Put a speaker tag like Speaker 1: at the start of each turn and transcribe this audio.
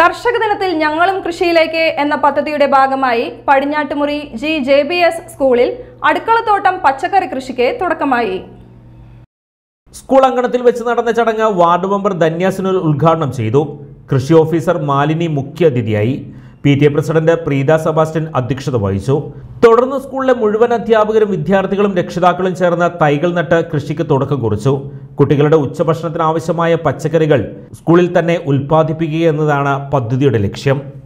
Speaker 1: കർഷക ദിനത്തിൽ ഞങ്ങളും കൃഷിയിലേക്ക് എന്ന പദ്ധതിയുടെ ഭാഗമായി Padinjattumuri G J B S സ്കൂളിൽ അടുക്കളത്തോട്ടം പച്ചക്കറി കൃഷിക്ക് തുടക്കമായി
Speaker 2: സ്കൂൾ അങ്കണത്തിൽ വെച്ച് നടന്ന ചടങ്ങ് വാർഡ് മെമ്പർ ധന്യാസുനുൽ ഉദ്ഘാടനം ചെയ്തു കൃഷി ഓഫീസർ മാലിനി മുഖ്യാതിഥിയായി P T A president Preetha Sebastian അധ്യക്ഷത വഹിച്ചു തുടർന്ന് സ്കൂളിലെ മുഴുവൻ അധ്യാപകരും വിദ്യാർത്ഥികളും രക്ഷിതാക്കളും ചേർന്ന് തൈകൾ നട്ട് കൃഷിക്ക് തുടക്കം കുറിച്ചു കുട്ടികളുടെ ഉച്ചഭക്ഷണത്തിന് ആവശ്യമായ പച്ചക്കറികൾ സ്കൂളിൽ തന്നെ ഉൽപ്പാദിപ്പിക്കുക എന്നതാണ് പദ്ധതിയുടെ ലക്ഷ്യം